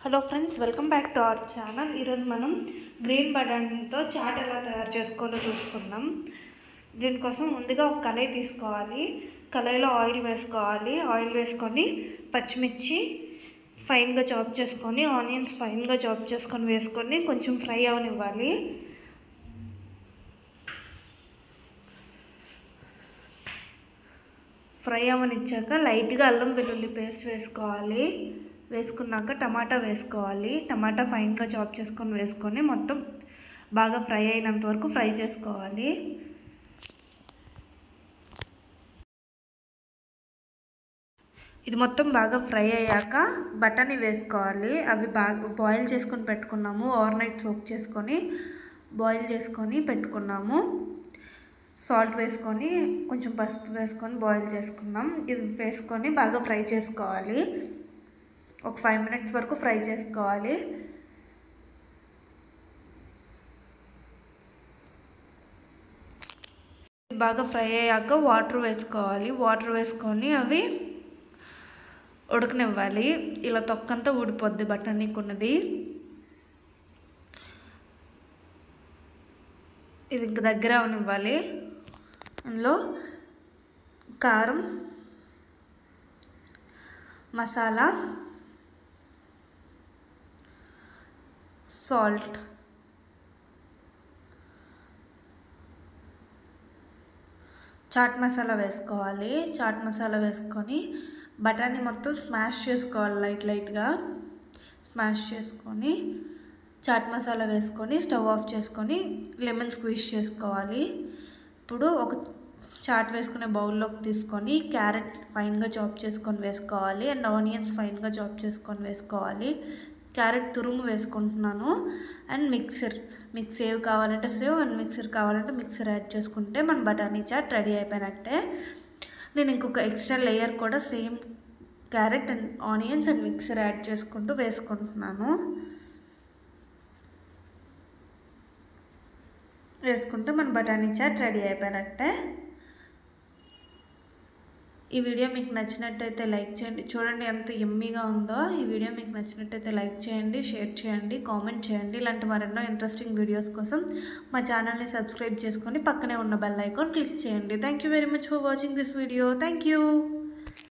hello friends welcome back to our channel ఈరోజు మనం green బటానీతో chat ఎలా తయారు చేసుకోవాలో చూసుకుందాం దీనికోసం ముందుగా ఒక కళాయి తీసుకోవాలి కళాయిలో ఆయిల్ వేసుకోవాలి ఆయిల్ వేసుకొని పచ్చిమిర్చి ఫైన్గా చాప్ చేసుకొని ఆనియన్స్ ఫైన్గా చాప్ చేసుకొని వేసుకొని కొంచెం ఫ్రై అవనివ్వాలి ఫ్రై అవనిచ్చాక లైట్గా అల్లం వెల్లుల్లి పేస్ట్ వేసుకోవాలి వేసుకున్నాక టమాటా వేసుకోవాలి టమాటా ఫైన్గా చాప్ చేసుకొని వేసుకొని మొత్తం బాగా ఫ్రై అయినంత వరకు ఫ్రై చేసుకోవాలి ఇది మొత్తం బాగా ఫ్రై అయ్యాక బఠానీ వేసుకోవాలి అవి బాగా బాయిల్ చేసుకొని పెట్టుకున్నాము ఓవర్ నైట్ సోక్ చేసుకొని బాయిల్ చేసుకొని పెట్టుకున్నాము సాల్ట్ వేసుకొని కొంచెం పసుపు వేసుకొని బాయిల్ చేసుకున్నాం ఇది వేసుకొని బాగా ఫ్రై చేసుకోవాలి ఒక ఫైవ్ మినిట్స్ వరకు ఫ్రై చేసుకోవాలి బాగా ఫ్రై అయ్యాక వాటర్ వేసుకోవాలి వాటర్ వేసుకొని అవి ఉడకనివ్వాలి ఇలా తొక్కంతా ఊడిపోద్ది బఠానీకి ఉన్నది ఇది ఇంక దగ్గర అవనివ్వాలి అందులో కారం మసాలా సాల్ట్ చాట్ మసాలా వేసుకోవాలి చాట్ మసాలా వేసుకొని బఠానీ మొత్తం స్మాష్ చేసుకోవాలి లైట్ లైట్గా స్మాష్ చేసుకొని చాట్ మసాలా వేసుకొని స్టవ్ ఆఫ్ చేసుకొని లెమన్ స్క్వీజ్ చేసుకోవాలి ఇప్పుడు ఒక చాట్ వేసుకునే బౌల్లోకి తీసుకొని క్యారెట్ ఫైన్గా చాప్ చేసుకొని వేసుకోవాలి అండ్ ఆనియన్స్ ఫైన్గా చాప్ చేసుకొని వేసుకోవాలి క్యారెట్ తురుము వేసుకుంటున్నాను అండ్ మిక్సర్ మిక్స్ సేవ్ కావాలంటే సేవ్ అండ్ మిక్సర్ కావాలంటే మిక్సర్ యాడ్ చేసుకుంటే మన బఠానీ చాట్ రెడీ అయిపోయినట్టే నేను ఇంకొక ఎక్స్ట్రా లేయర్ కూడా same carrot and onions and mixer add చేసుకుంటూ వేసుకుంటున్నాను వేసుకుంటే మన బఠానీ చాట్ రెడీ అయిపోయినట్టే ఈ వీడియో మీకు నచ్చినట్టయితే లైక్ చేయండి చూడండి ఎంత ఎమ్మీగా ఉందో ఈ వీడియో మీకు నచ్చినట్టయితే లైక్ చేయండి షేర్ చేయండి కామెంట్ చేయండి ఇలాంటి మరెన్నో ఇంట్రెస్టింగ్ వీడియోస్ కోసం మా ఛానల్ని సబ్స్క్రైబ్ చేసుకొని పక్కనే ఉన్న బెల్ ఐకాన్ క్లిక్ చేయండి thank you very much for watching this video thank you